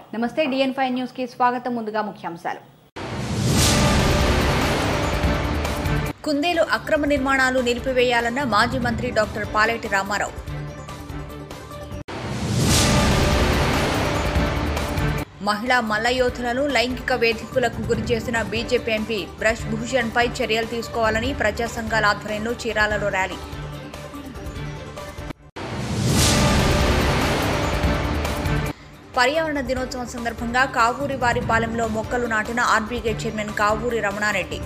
నమస్తే డిఎన్ five news కి స్వాగతం ముందుగా ముఖ్యాంశాలు కుందేలు అక్రమ నిర్మాణాలు నిలిపివేయాలన్న మాజీ మంత్రి డాక్టర్ పాలేటి రామారావు మహిళా మల్లయోధులను లైంగిక వేధింపులకు గురి చేసిన బీజేపీ ఎంపీ బ్రష్ భూషణ్ పై చర్యలు తీసుకోవాలని ప్రజా సంఘాల ఆధ్వర్యంలో చీరాలలో ర్యాలీ పర్యావరణ దినోత్సవం సందర్భంగా కావూరి వారిపాలెంలో మొక్కలు నాటిన ఆర్బీఐ చైర్మన్ కావూరి రమణారెడ్డి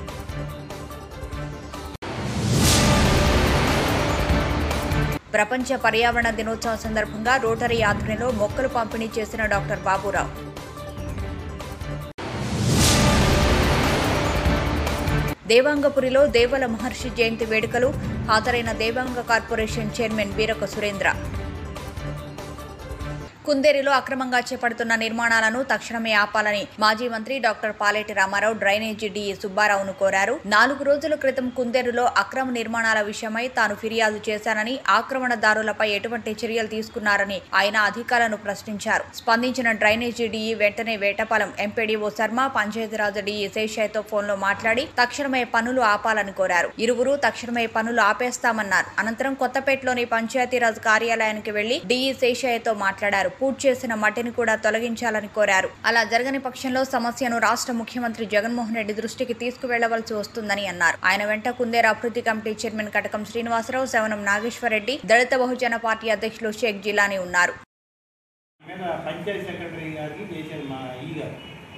ప్రపంచ పర్యావరణ దినోత్సవం సందర్భంగా రోటరీ ఆధ్వర్యంలో మొక్కలు పంపిణీ చేసిన డాక్టర్ బాబురావు దేవాంగపురిలో దేవల మహర్షి జయంతి వేడుకలు హాజరైన దేవాంగ కార్పొరేషన్ చైర్మన్ వీరక సురేంద్ర కుందేరులో అక్రమంగా చేపడుతున్న నిర్మాణాలను తక్షణమే ఆపాలని మాజీ మంత్రి doctor Paleti Ramarao drainage DE సుబ్బారావును కోరారు నాలుగు రోజుల క్రితం కుందేరులో అక్రమ నిర్మాణాల విషయమై తాను ఫిర్యాదు చేశానని ఆక్రమణదారులపై ఎటువంటి చర్యలు తీసుకున్నారని ఆయన అధికారులను ప్రశ్నించారు స్పందించిన డ్రైనేజీ డిఈ వెంటనే వేటపాలెం ఎంపీడీఓ శర్మ పంచాయతీరాజ్ డిఈ శేషయ్యతో ఫోన్లో మాట్లాడి తక్షణమే పనులు ఆపాలని కోరారు ఇరువురు తక్షణమే పనులు ఆపేస్తామన్నారు అనంతరం కొత్తపేటలోని పంచాయతీరాజ్ కార్యాలయానికి వెళ్లి డిఈ శేషయ్యతో మాట్లాడారు పూర్తి చేసిన మట్టిని కూడా తొలగించాలని కోరారు అలా జరగని పక్షంలో సమస్యను రాష్ట్ర ముఖ్యమంత్రి జగన్మోహన్ రెడ్డి దృష్టికి తీసుకువెళ్లవలసి వస్తుందని అన్నారు ఆయన వెంట కుందేరు అభివృద్ధి committee chairman Katakam Srinivasarao Savanam Nageswarareddy Dalita Bahujana party అధ్యక్షులు షేక్ జిలానీ ఉన్నారు మీద పంచాయతీ సెక్రటరీ గారికి చేశారు మా ఈ గారు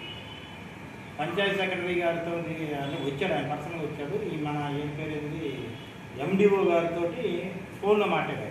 పంచాయతీ సెక్రటరీ గారితో అని వచ్చాడు ఆయన పర్సనల్గా వచ్చాడు ఈ మన ఏం పేరు ఏంది ఎండిఓ గారితో ఫోన్లో మాట్లాడారు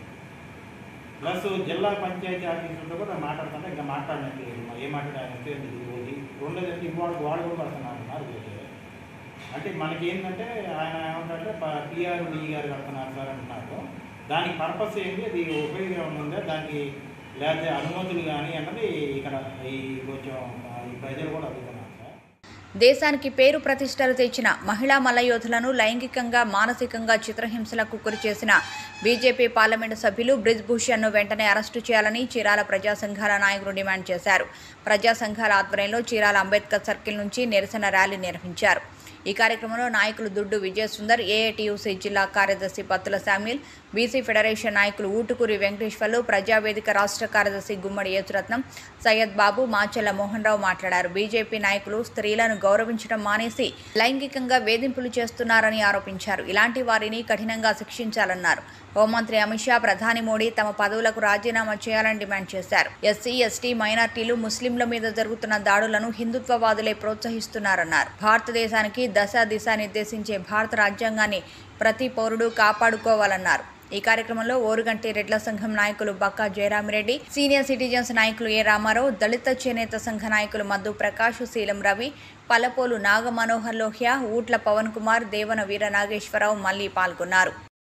ప్లస్ జిల్లా పంచాయతీ ఆఫీసులతో కూడా మాట్లాడుతుంటే ఇంకా మాట్లాడినట్టు ఏం మాట్లాడారు అంటే ఇది రెండోది ఇవాళ వాళ్ళు కూడా పడుతున్నారు అన్నారు వీళ్ళు. అంటే మనకి ఏంటంటే ఆయన ఏమంటారంటే పిఆర్ ఈ గారు కడుతున్నారు సార్ అంటున్నారు దానికి పర్పస్ ఏంటి అది ఉపయోగం ఏమైనా ఉందా దానికి లేకపోతే అనుమతులు కానీ అన్నది ఇక్కడ ఈ కొంచెం ఆ, ఈ ప్రజలు కూడా అడుగుతున్నారు సార్ దేశానికి పేరు ప్రతిష్టలు తెచ్చిన మహిళా మల్లయోధులను లైంగికంగా మానసికంగా చిత్రహింసలకు గురి చేసిన బీజేపీ పార్లమెంటు సభ్యులు బ్రిజ్ భూషణ్ను వెంటనే అరెస్టు చేయాలని చీరాల ప్రజా సంఘాల నాయకులు డిమాండ్ చేశారు ప్రజా సంఘాల ఆధ్వర్యంలో చీరాల అంబేద్కర్ సర్కిల్ నుంచి నిరసన ర్యాలీ నిర్వహించారు ఈ కార్యక్రమంలో నాయకులు దుడ్డు విజయసుందర్ ఏఐటియుసి జిల్లా కార్యదర్శి పత్తుల శామ్యుల్ బీసీ ఫెడరేషన్ నాయకులు ఊటుకూరి వెంకటేశ్వర్లు ప్రజావేదిక రాష్ట్ర కార్యదర్శి గుమ్మడి యేసురత్నం సయ్యద్ బాబు మాచెల్ల మోహన్ రావు మాట్లాడారు బీజేపీ నాయకులు స్త్రీలను గౌరవించడం మానేసి లైంగికంగా వేధింపులు చేస్తున్నారని ఆరోపించారు ఇలాంటి వారిని కఠినంగా శిక్షించాలన్నారు హోంమంత్రి అమిత్ షా ప్రధాని మోడీ తమ పదవులకు రాజీనామా చేయాలని డిమాండ్ చేశారు ఎస్సీ ఎస్టీ మైనార్టీలు ముస్లింల మీద జరుగుతున్న దాడులను హిందుత్వవాదులే ప్రోత్సహిస్తున్నారన్నారు భారతదేశానికి దశ దిశ నిర్దేశించే భారత రాజ్యాంగాన్ని ప్రతి పౌరుడు కాపాడుకోవాలన్నారు ఈ కార్యక్రమంలో ఓరుగంటి రెడ్ల సంఘం నాయకులు బక్కా జయరామిరెడ్డి సీనియర్ సిటిజన్స్ నాయకులు ఏ రామారావు దళిత చేనేత సంఘ నాయకులు మద్దు ప్రకాష్ శీలం రవి పల్లపోలు నాగ మనోహర్ లోహ్యా ఊట్ల పవన్ కుమార్ దేవన వీర నాగేశ్వరరావు మళ్లీ పాల్గొన్నారు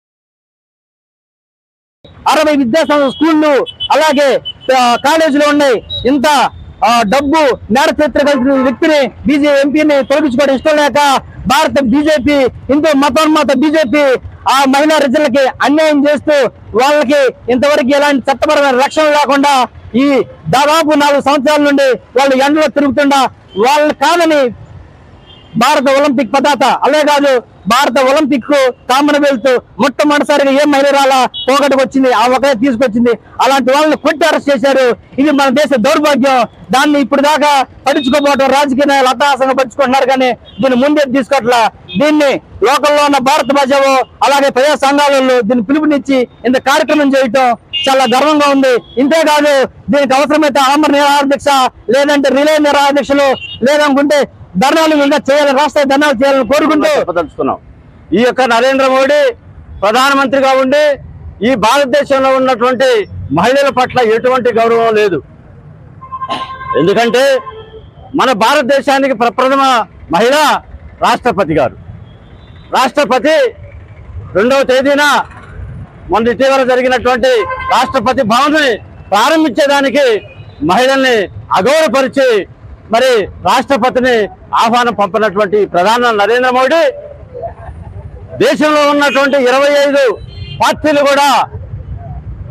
అరవై విద్యాసంస్థ స్కూళ్ళు అలాగే ఆ, కాలేజీలు ఉన్నాయి ఇంత ఆ, డబ్బు నేర చరిత్ర కలిసిన వ్యక్తిని బీజే ఎంపీని తొలగించుకోవడం ఇష్టం లేక భారత బీజేపీ హిందూ మతోన్మత బీజేపీ ఆ మహిళా రిజర్లకి అన్యాయం చేస్తూ వాళ్ళకి ఇంతవరకు ఎలాంటి చట్టపరమైన రక్షణ లేకుండా ఈ దాదాపు నాలుగు సంవత్సరాల నుండి వాళ్ళు ఎండలో తిరుగుతుండా వాళ్ళని కాదని భారత ఒలింపిక్ పతాక అలే కాదు భారత ఒలింపిక్ కామన్వెల్త్ మొట్టమొదటిసారిగా ఏ మహిళ రాలా పోగొట్టుకు వచ్చింది ఆ ఒకరే తీసుకొచ్చింది అలాంటి వాళ్ళని కొట్టి అరెస్ట్ చేశారు ఇది మన దేశ దౌర్భాగ్యం దాన్ని ఇప్పుడు దాకా పట్టించుకోపోవడం రాజకీయ నాయకులు అట్టహాసంగా పట్టించుకుంటున్నారు కానీ దీన్ని ముందే తీసుకోవట్లా దీన్ని లోకల్లో ఉన్న భారత ప్రజలు అలాగే ప్రజా సంఘాలలో దీన్ని పిలుపునిచ్చి ఇంత కార్యక్రమం చేయటం చాలా గర్వంగా ఉంది ఇంతేకాదు దీనికి అవసరమైతే ఆమర నిరాహార దీక్ష లేదంటే రిలే నిరాహార దీక్షలు లేదనుకుంటే ధర్నాలు ఇంకా చేయాలని రాష్ట్ర ధర్నాలు చేయాలని కోరుకుంటూ చెప్పదలుచుకున్నాం ఈ యొక్క నరేంద్ర మోడీ ప్రధానమంత్రిగా ఉండి ఈ భారతదేశంలో ఉన్నటువంటి మహిళల పట్ల ఎటువంటి గౌరవం లేదు ఎందుకంటే మన భారతదేశానికి ప్రప్రథమ మహిళ రాష్ట్రపతి గారు రాష్ట్రపతి రెండవ తేదీన మొన్న ఇటీవల జరిగినటువంటి రాష్ట్రపతి భవన్ని ప్రారంభించేదానికి మహిళల్ని అగౌరవపరిచి మరి రాష్ట్రపతిని ఆహ్వానం పంపినటువంటి ప్రధాని నరేంద్ర మోడీ దేశంలో ఉన్నటువంటి ఇరవై ఐదు పార్టీలు కూడా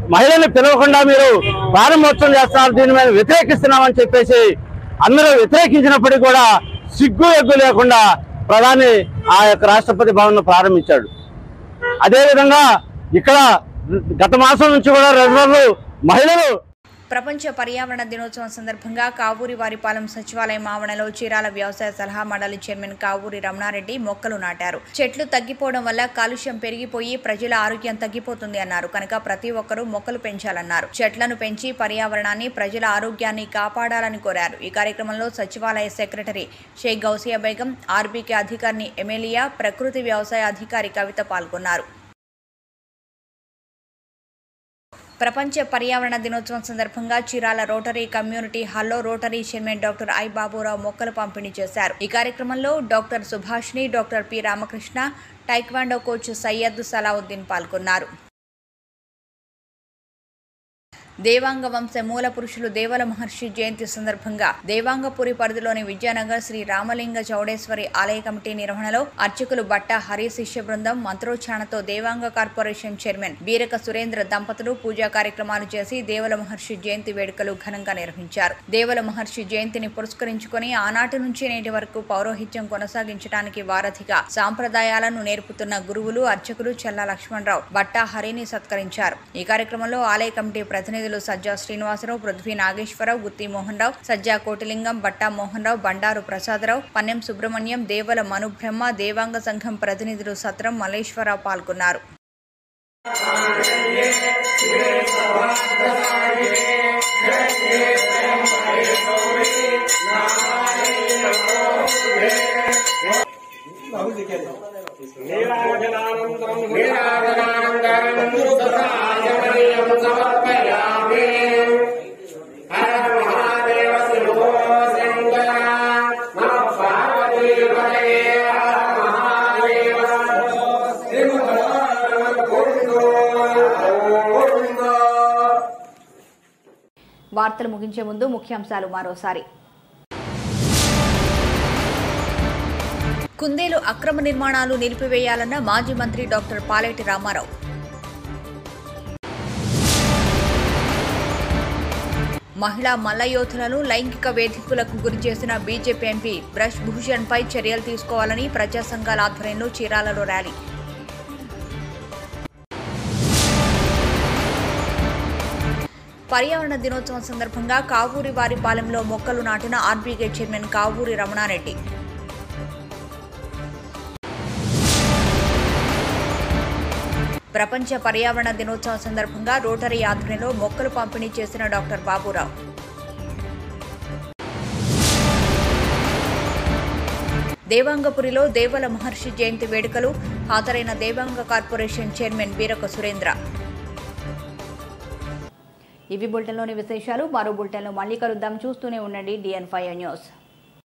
మహిళల్ని పిలవకుండా మీరు ప్రారంభోత్సవం చేస్తున్నారు దీని మీద వ్యతిరేకిస్తున్నామని చెప్పేసి అందరూ వ్యతిరేకించినప్పటికీ కూడా సిగ్గు ఎగ్గు లేకుండా ప్రధాని ఆ యొక్క రాష్ట్రపతి భవన్ ప్రారంభించాడు అదేవిధంగా ఇక్కడ గత మాసం నుంచి కూడా రిజర్వ్ మహిళలు ప్రపంచ పర్యావరణ దినోత్సవం సందర్భంగా కావూరి వారిపాలెం సచివాలయం ఆవరణలో చీరాల వ్యవసాయ సలహా మండలి చైర్మన్ కావూరి రమణారెడ్డి మొక్కలు నాటారు చెట్లు తగ్గిపోవడం వల్ల కాలుష్యం పెరిగిపోయి ప్రజల ఆరోగ్యం తగ్గిపోతుంది అన్నారు కనుక ప్రతి ఒక్కరూ మొక్కలు పెంచాలన్నారు చెట్లను పెంచి పర్యావరణాన్ని ప్రజల ఆరోగ్యాన్ని కాపాడాలని కోరారు ఈ కార్యక్రమంలో సచివాలయ సెక్రటరీ షేక్ గౌసియా బేగం ఆర్బీకే అధికారిని ఎమెలియా ప్రకృతి వ్యవసాయ అధికారి కవిత పాల్గొన్నారు ప్రపంచ పర్యావరణ దినోత్సవం సందర్భంగా చీరాల రోటరీ కమ్యూనిటీ హాల్లో rotary chairman doctor I Baburao మొక్కలు పంపిణీ చేశారు ఈ కార్యక్రమంలో doctor Subhashini doctor P Ramakrishna taekwondo coach Syed Salauddin పాల్గొన్నారు దేవాంగ వంశ మూల పురుషులు దేవల మహర్షి జయంతి సందర్భంగా దేవాంగపురి పరిధిలోని విద్యానగర్ శ్రీ రామలింగ చౌడేశ్వరి ఆలయ కమిటీ నిర్వహణలో అర్చకులు బట్ట హరి శిష్య బృందం మంత్రోచ్చారణతో దేవాంగ కార్పొరేషన్ చైర్మన్ బీరక సురేంద్ర దంపతులు పూజా కార్యక్రమాలు చేసి దేవల మహర్షి జయంతి వేడుకలు ఘనంగా నిర్వహించారు దేవల మహర్షి జయంతిని పురస్కరించుకొని ఆనాటి నుంచి నేటి వరకు పౌరోహిత్యం కొనసాగించడానికి వారధిగా సాంప్రదాయాలను నేర్పుతున్న గురువులు అర్చకులు చెల్లా లక్ష్మణరావు బట్టా హరిని సత్కరించారు ఈ కార్యక్రమంలో ఆలయ కమిటీ ప్రతినిధులు సజ్జా శ్రీనివాసరావు పృథ్వీ నాగేశ్వరరావు గుత్తి మోహన్ రావు సజ్జా కోటిలింగం బట్టా మోహన్ రావు బండారు ప్రసాదరావు పన్నెం సుబ్రహ్మణ్యం దేవల మనుబ్రహ్మ దేవాంగ సంఘం ప్రతినిధులు సత్రం మల్లేశ్వరరావు పాల్గొన్నారు వార్తలు ముగించే ముందు ముఖ్యాంశాలు మరోసారి కుందేలు అక్రమ నిర్మాణాలు నిలిపివేయాలన్న మాజీ మంత్రి డాక్టర్ పాలేటి రామారావు మహిళా మల్లయోధులను లైంగిక వేధింపులకు గురి చేసిన బీజేపీ ఎంపీ బ్రష్ భూషణ్ పై చర్యలు తీసుకోవాలని ప్రజా సంఘాల ఆధ్వర్యంలో చీరాలలో ర్యాలీ పర్యావరణ దినోత్సవం సందర్భంగా కావూరి వారిపాలెంలో మొక్కలు నాటిన ఆర్బీకే చైర్మన్ కావూరి రమణారెడ్డి ప్రపంచ పర్యావరణ దినోత్సవం సందర్భంగా రోటరీ ఆధ్వర్యంలో మొక్కలు పంపిణీ చేసిన డాక్టర్ బాబురావు దేవాంగపురిలో దేవల మహర్షి జయంతి వేడుకలు హాజరైన దేవాంగ కార్పొరేషన్ చైర్మన్ బీరక సురేంద్ర ఇవి బులెటిన్లోని విశేషాలు మరో బులెటిన్లో మళ్ళీ కలుద్దాం చూస్తూనే ఉండండి డిఎన్ ఫైవ్ న్యూస్